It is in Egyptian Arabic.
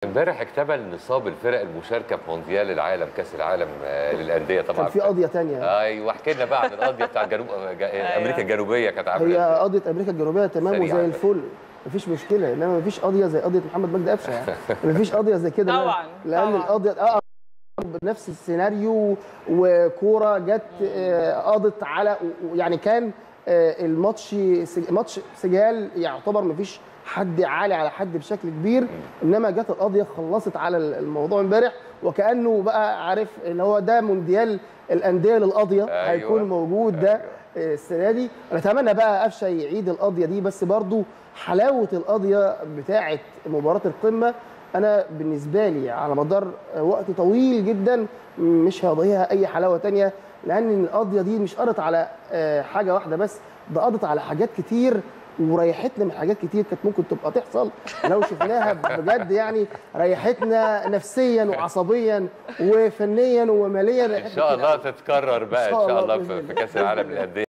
امبارح اكتمل نصاب الفرق المشاركه في مونديال العالم كاس العالم آه، للانديه طبعا كان في قضيه تانية ايوه احكي لنا بقى عن القضيه بتاع جنوب جا- امريكا الجنوبيه كانت عامله هي إزاي؟ قضيه امريكا الجنوبيه تمام سريعة وزي كده. الفل مفيش مشكله انما مفيش قضيه زي قضيه محمد مجدي قفشه يعني مفيش قضيه زي كده طبعاً، لان طبعاً. القضيه اه بنفس السيناريو وكوره جت آه، قضت على يعني كان آه، الماتش سج- ماتش سجال يعتبر مفيش حد عالي على حد بشكل كبير انما جت القضيه خلصت على الموضوع امبارح وكانه بقى عارف ان هو ده مونديال الانديه للقضيه أيوة. هيكون موجود ده أيوة. السنه دي نتمنى بقى قفشه يعيد القضيه دي بس برضو حلاوه القضيه بتاعه مباراه القمه انا بالنسبه لي على مدار وقت طويل جدا مش هضيها اي حلاوه تانية لان القضيه دي مش قضت على آه، حاجه واحده بس ده قضت على حاجات كتير وريحتنا من حاجات كتير كانت ممكن تبقى تحصل لو شفناها بجد يعني ريحتنا نفسيا وعصبيا وفنيا وماليا ان شاء الله تتكرر بقى ان إن شاء شاء الله الله بإذن في في الله. كاس العالم للانديه